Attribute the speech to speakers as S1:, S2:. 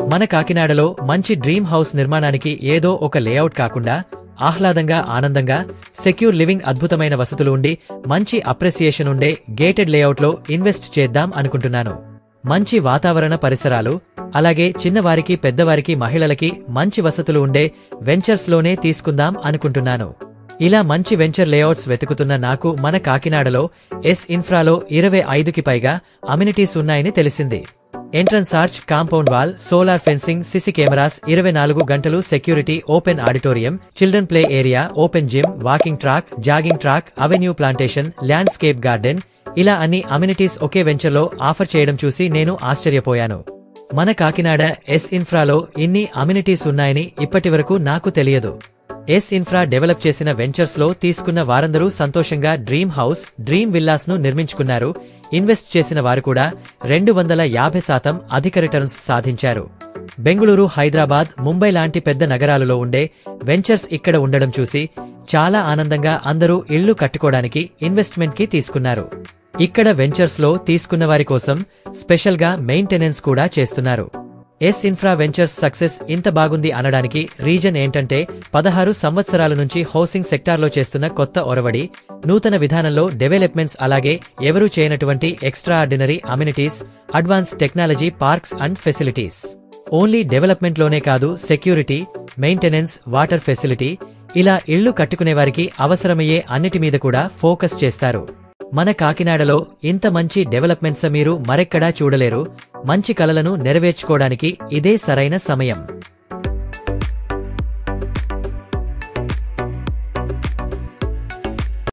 S1: మన కాకినాడలో మంచి డ్రీమ్ హౌస్ నిర్మాణానికి ఏదో ఒక లేఅవుట్ కాకుండా ఆహ్లాదంగా ఆనందంగా సెక్యూర్ లివింగ్ అద్భుతమైన వసతులు ఉండి మంచి అప్రెసియేషన్ ఉండే గేటెడ్ లేఅవుట్లో ఇన్వెస్ట్ చేద్దాం అనుకుంటున్నాను మంచి వాతావరణ పరిసరాలు అలాగే చిన్నవారికి పెద్దవారికి మహిళలకి మంచి వసతులు ఉండే వెంచర్స్ లోనే తీసుకుందాం అనుకుంటున్నాను ఇలా మంచి వెంచర్ లేఅవుట్స్ వెతుకుతున్న నాకు మన కాకినాడలో ఎస్ ఇన్ఫ్రాలో ఇరవై ఐదుకి పైగా అమ్యూనిటీస్ ఉన్నాయని తెలిసింది entrance arch compound wall solar fencing CC cameras ఇరవై నాలుగు గంటలు security open auditorium children play area open gym walking track jogging track avenue plantation landscape garden ఇలా అన్ని అమ్యూనిటీస్ ఒకే వెంచర్లో ఆఫర్ చేయడం చూసి నేను ఆశ్చర్యపోయాను మన కాకినాడ ఎస్ ఇన్ఫ్రాలో ఇన్ని అమ్యూనిటీస్ ఉన్నాయని ఇప్పటివరకు నాకు తెలియదు ఎస్ ఇన్ఫ్రా డెవలప్ చేసిన వెంచర్స్ లో తీసుకున్న వారందరూ సంతోషంగా డ్రీమ్ హౌస్ డ్రీమ్ విల్లాస్ ను నిర్మించుకున్నారు ఇన్వెస్ట్ చేసిన వారు కూడా రెండు వందల యాభై శాతం అధిక రిటర్న్స్ సాధించారు బెంగుళూరు హైదరాబాద్ ముంబై లాంటి పెద్ద నగరాలలో ఉండే వెంచర్స్ ఇక్కడ ఉండడం చూసి చాలా ఆనందంగా అందరూ ఇళ్లు కట్టుకోవడానికి ఇన్వెస్ట్మెంట్ కి తీసుకున్నారు ఇక్కడ వెంచర్స్ లో తీసుకున్న వారి కోసం స్పెషల్ గా మెయింటెనెన్స్ కూడా చేస్తున్నారు ఎస్ ఇన్ఫ్రా వెంచర్స్ సక్సెస్ ఇంత బాగుంది అనడానికి రీజన్ ఏంటంటే పదహారు సంవత్సరాల నుంచి హౌసింగ్ సెక్టార్లో చేస్తున్న కొత్త ఒరవడి నూతన విధానంలో డెవలప్మెంట్స్ అలాగే ఎవరూ చేయనటువంటి extraordinary amenities advance technology parks and facilities only development లోనే కాదు సెక్యూరిటీ మెయింటెనెన్స్ వాటర్ ఫెసిలిటీ ఇలా ఇళ్లు కట్టుకునేవారికి అవసరమయ్యే అన్నిటి మీద కూడా ఫోకస్ చేస్తారు మన కాకినాడలో ఇంత మంచి డెవలప్మెంట్స్ మీరు మరెక్కడా చూడలేరు మంచి కలలను నెరవేర్చుకోవడానికి ఇదే సరైన సమయం